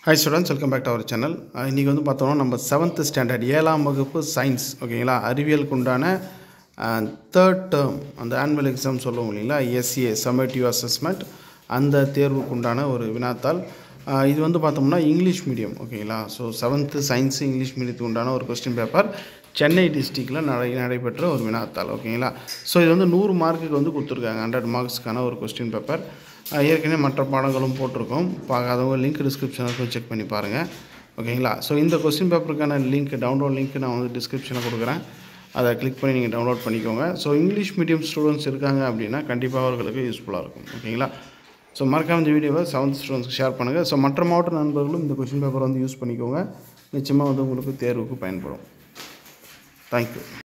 hi students welcome back to our channel இன்றைக்கி வந்து பார்த்தோம்னா நம்ம செவன்த்து ஸ்டாண்டர்ட் ஏழாம் வகுப்பு சயின்ஸ் ஓகேங்களா அறிவியலுக்கு உண்டான தேர்ட் டேர்ம் அந்த ஆனுவல் எக்ஸாம் சொல்லுவோம் இல்லைங்களா எஸ்சிஏ சம்மேட்டிவ் அசஸ்மெண்ட் அந்த தேர்வுக்கு உண்டான ஒரு வினாத்தாள் அஹ், இது வந்து பார்த்தோம்னா இங்கிலீஷ் மீடியம் ஓகேங்களா ஸோ செவன்த்து சயின்ஸ் இங்கிலீஷ் மீடியத்துக்கு உண்டான ஒரு கொஸ்டின் பேப்பர் சென்னை டிஸ்ட்ரிக்டில் நடை நடைபெற்ற ஒரு வினாத்தாள் ஓகேங்களா ஸோ இது வந்து நூறு மார்க்குக்கு வந்து கொடுத்துருக்காங்க ஹண்ட்ரட் மார்க்ஸ்க்கான ஒரு கொஸ்டின் பேப்பர் அஹ் ஏற்கனவே மற்ற பாடங்களும் போட்டிருக்கோம் பார்க்காதவங்க லிங்க் டிஸ்கிரிப்ஷனில் போய் செக் பண்ணி பாருங்கள் ஓகேங்களா ஸோ இந்த கொஸ்டின் பேப்பருக்கான லிங்க் டவுன்லோட் லிங்க் நான் வந்து டிஸ்கிரிப்ஷனில் கொடுக்குறேன் அதை கிளிக் பண்ணி நீங்கள் டவுன்லோட் பண்ணிக்கோங்க ஸோ இங்கிலீஷ் மீடியம் ஸ்டூடெண்ட்ஸ் இருக்காங்க அப்படின்னா கண்டிப்பாக அவர்களுக்கு யூஸ்ஃபுல்லாக இருக்கும் ஓகேங்களா ஸோ மறக்காம இந்த வீடியோவை செவன்த் ஸ்டூடெண்ட்ஸ்க்கு ஷேர் பண்ணுங்கள் ஸோ மற்ற மாவட்ட நண்பர்களும் இந்த கொஸ்டின் பேப்பர் வந்து யூஸ் பண்ணிக்கோங்க நிச்சயமாக வந்து உங்களுக்கு தேர்வுக்கு பயன்படும் தேங்க்யூ